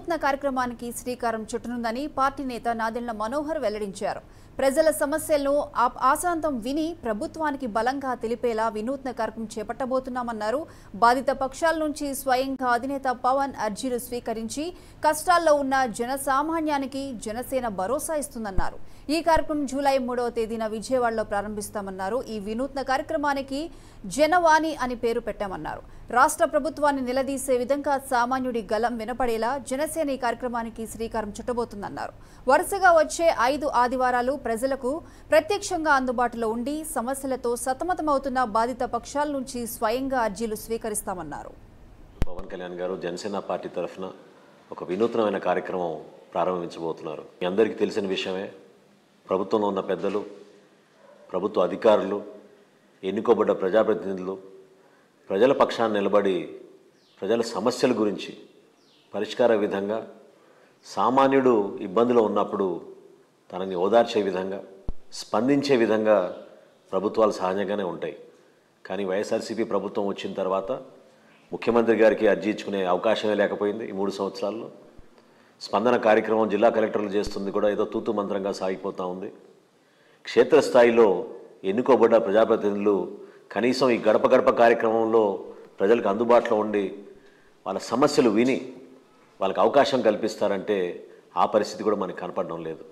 వినూత్న కార్యక్రమానికి శ్రీకారం చుట్టనుందని పార్టీ నేత నాదెండ్ల మనోహర్ వెల్లడించారు ప్రజల సమస్యలను ఆ- ఆశాంతం విని ప్రభుత్వానికి బలంగా తెలిపేలా వినూత్న కార్యక్రమం చేపట్టబోతున్నామన్నారు బాధిత పక్షాల నుంచి స్వయంగా అధినేత పవన్ అర్జీలు స్వీకరించి కష్టాల్లో ఉన్న జనసామాన్యానికి జనసేన భరోసా ఇస్తుందన్నారు ఈ కార్యక్రమం జూలై మూడవ తేదీన విజయవాడలో ప్రారంభిస్తామన్నారు ఈ వినూత్న కార్యక్రమానికి జనవాణి అని పేరు పెట్టామన్నారు రాష్ట్ర ప్రభుత్వాన్ని నిలదీసే విధంగా సామాన్యుడి గలం వినపడేలా జనసేన ఈ కార్యక్రమానికి శ్రీకారం చుట్టబోతుందన్నారు వరుసగా వచ్చే ఐదు ఆదివారాలు ప్రజలకు ప్రత్యక్షంగా అందుబాటులో ఉండి సమస్యలతో సతమతమవుతున్న బాధిత పక్షాల నుంచి స్వయంగా అర్జీలు స్వీకరిస్తామన్నారు పవన్ కళ్యాణ్ గారు జనసేన పార్టీ తరఫున ఒక వినూత్నమైన కార్యక్రమం ప్రారంభించబోతున్నారు మీ అందరికీ తెలిసిన విషయమే ప్రభుత్వంలో ఉన్న పెద్దలు ప్రభుత్వ అధికారులు ఎన్నుకోబడ్డ ప్రజాప్రతినిధులు ప్రజల పక్షాన్ని నిలబడి ప్రజల సమస్యల గురించి పరిష్కార విధంగా సామాన్యుడు ఇబ్బందిలో ఉన్నప్పుడు తనని ఓదార్చే విధంగా స్పందించే విధంగా ప్రభుత్వాలు సహజంగానే ఉంటాయి కానీ వైఎస్ఆర్సీపీ ప్రభుత్వం వచ్చిన తర్వాత ముఖ్యమంత్రి గారికి అర్జీ ఇచ్చుకునే అవకాశమే లేకపోయింది ఈ మూడు సంవత్సరాల్లో స్పందన కార్యక్రమం జిల్లా కలెక్టర్లు చేస్తుంది కూడా ఏదో తూతు మంత్రంగా సాగిపోతూ ఉంది క్షేత్రస్థాయిలో ఎన్నుకోబడ్డ ప్రజాప్రతినిధులు కనీసం ఈ గడప గడప కార్యక్రమంలో ప్రజలకు అందుబాటులో ఉండి వాళ్ళ సమస్యలు విని వాళ్ళకి అవకాశం కల్పిస్తారంటే ఆ పరిస్థితి కూడా మనకు కనపడడం లేదు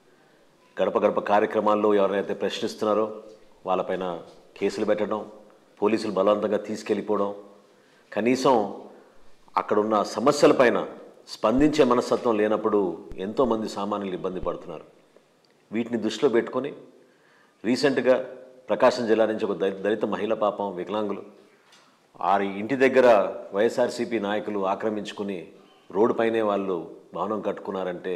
గడప గడప కార్యక్రమాల్లో ఎవరైతే ప్రశ్నిస్తున్నారో వాళ్ళపైన కేసులు పెట్టడం పోలీసులు బలవంతంగా తీసుకెళ్ళిపోవడం కనీసం అక్కడున్న సమస్యలపైన స్పందించే మనస్తత్వం లేనప్పుడు ఎంతోమంది సామాన్యులు ఇబ్బంది పడుతున్నారు వీటిని దృష్టిలో పెట్టుకొని రీసెంట్గా ప్రకాశం జిల్లా నుంచి ఒక దళి- దళిత మహిళ పాపం వికలాంగులు వారి ఇంటి దగ్గర వైఎస్ఆర్సీపీ నాయకులు ఆక్రమించుకుని రోడ్డు పైనే వాళ్ళు భవనం కట్టుకున్నారంటే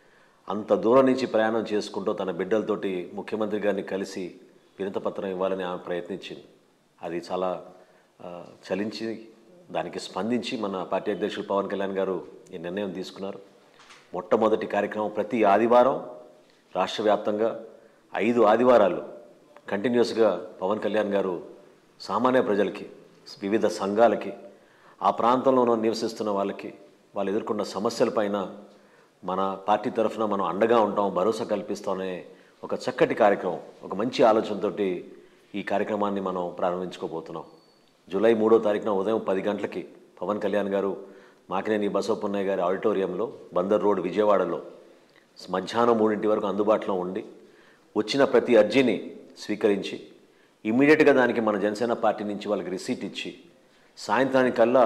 అంత దూరం నుంచి ప్రయాణం చేసుకుంటూ తన బిడ్డలతోటి ముఖ్యమంత్రి గారిని కలిసి వినతపత్రం ఇవ్వాలని ఆమె ప్రయత్నించింది అది చాలా ఆ, చలించి దానికి స్పందించి మన పార్టీ అధ్యక్షులు పవన్ కళ్యాణ్ గారు ఈ నిర్ణయం తీసుకున్నారు మొట్టమొదటి కార్యక్రమం ప్రతి ఆదివారం రాష్ట్ర వ్యాప్తంగా ఐదు ఆదివారాలు కంటిన్యూస్గా పవన్ కళ్యాణ్ గారు సామాన్య ప్రజలకి వివిధ సంఘాలకి ఆ ప్రాంతంలో నివసిస్తున్న వాళ్ళకి వాళ్ళు ఎదుర్కొన్న సమస్యలపైన మన పార్టీ తరఫున మనం అండగా ఉంటాం భరోసా కల్పిస్తామనే ఒక చక్కటి కార్యక్రమం ఒక మంచి ఆలోచనతోటి ఈ కార్యక్రమాన్ని మనం ప్రారంభించుకోబోతున్నాం జూలై మూడో తారీఖున ఉదయం పది గంటలకి పవన్ కళ్యాణ్ గారు మాకినేని బసవపున్నయ్య గారి ఆడిటోరియంలో బందర్ రోడ్ విజయవాడలో మధ్యాహ్నం మూడింటి వరకు అందుబాటులో ఉండి వచ్చిన ప్రతి అర్జీని స్వీకరించి ఇమ్మీడియట్గా దానికి మన జనసేన పార్టీ నుంచి వాళ్ళకి రిసీట్ ఇచ్చి సాయంత్రానికల్లా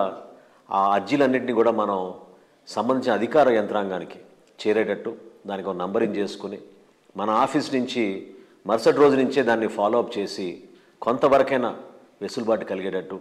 ఆ అర్జీలన్నింటినీ కూడా మనం సంబంధించిన అధికార యంత్రాంగానికి చేరేటట్టు దానికి ఒక నంబరింగ్ చేసుకుని మన ఆఫీస్ నుంచి మరుసటి రోజు నుంచే దాన్ని ఫాలో అప్ చేసి కొంతవరకైనా వెసులుబాటు కలిగేటట్టు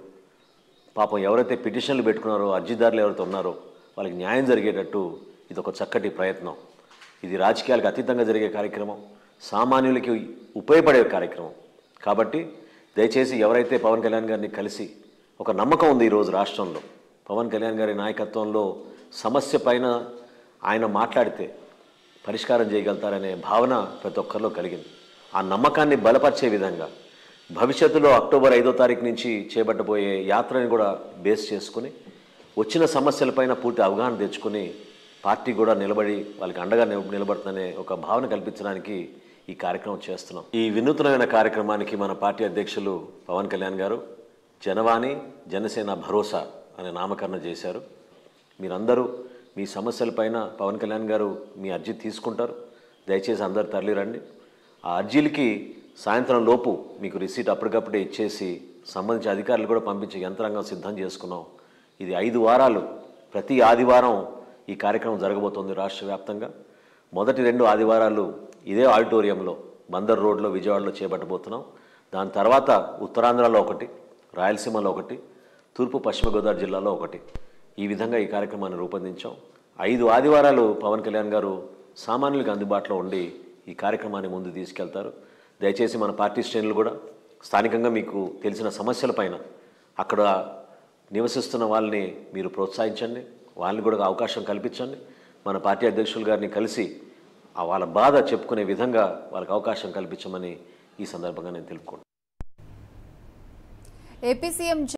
పాపం ఎవరైతే పిటిషన్లు పెట్టుకున్నారో అర్జీదారులు ఎవరైతే ఉన్నారో వాళ్ళకి న్యాయం జరిగేటట్టు ఇది ఒక చక్కటి ప్రయత్నం ఇది రాజకీయాలకు అతీతంగా జరిగే కార్యక్రమం సామాన్యులకి ఉపయోగపడే కార్యక్రమం కాబట్టి దయచేసి ఎవరైతే పవన్ కళ్యాణ్ గారిని కలిసి ఒక నమ్మకం ఉంది ఈరోజు రాష్ట్రంలో పవన్ కళ్యాణ్ గారి నాయకత్వంలో సమస్య పైన ఆయన మాట్లాడితే పరిష్కారం చేయగలుగుతారనే భావన ప్రతి ఒక్కరిలో కలిగింది ఆ నమ్మకాన్ని బలపరిచే విధంగా భవిష్యత్తులో అక్టోబర్ ఐదో తారీఖు నుంచి చేపట్టబోయే యాత్రని కూడా బేస్ చేసుకుని వచ్చిన సమస్యలపైన పూర్తి అవగాహన తెచ్చుకుని పార్టీ కూడా నిలబడి వాళ్ళకి అండగా నిల- నిలబడుతుందనే ఒక భావన కల్పించడానికి ఈ కార్యక్రమం చేస్తున్నాం ఈ వినూత్నమైన కార్యక్రమానికి మన పార్టీ అధ్యక్షులు పవన్ కళ్యాణ్ గారు జనవాణి జనసేన భరోసా అనే నామకరణ చేశారు మీరందరూ మీ సమస్యలపైన పవన్ కళ్యాణ్ గారు మీ అర్జీ తీసుకుంటారు దయచేసి అందరు తరలిరండి ఆ అర్జీలకి సాయంత్రం లోపు మీకు రిసీట్ అప్పటికప్పుడే ఇచ్చేసి సంబంధించిన అధికారులు కూడా పంపించే యంత్రాంగం సిద్ధం చేసుకున్నాం ఇది ఐదు వారాలు ప్రతి ఆదివారం ఈ కార్యక్రమం జరగబోతోంది రాష్ట్ర వ్యాప్తంగా మొదటి రెండు ఆదివారాలు ఇదే ఆడిటోరియంలో బందర్ రోడ్లో విజయవాడలో చేపట్టబోతున్నాం దాని తర్వాత ఉత్తరాంధ్రలో ఒకటి రాయలసీమలో ఒకటి తూర్పు పశ్చిమ గోదావరి జిల్లాలో ఒకటి ఈ విధంగా ఈ కార్యక్రమాన్ని రూపొందించాం ఐదు ఆదివారాలు పవన్ కళ్యాణ్ గారు సామాన్యులకు అందుబాటులో ఉండి ఈ కార్యక్రమాన్ని ముందు తీసుకెళ్తారు దయచేసి మన పార్టీ శ్రేణులు కూడా స్థానికంగా మీకు తెలిసిన సమస్యలపైన అక్కడ నివసిస్తున్న వాళ్ళని మీరు ప్రోత్సహించండి వాళ్ళని కూడా అవకాశం కల్పించండి మన పార్టీ అధ్యక్షులు గారిని కలిసి ఆ వాళ్ళ బాధ చెప్పుకునే విధంగా వాళ్ళకి అవకాశం కల్పించమని ఈ సందర్భంగా నేను తెలుపుకుంటాను ఏపీ సీఎం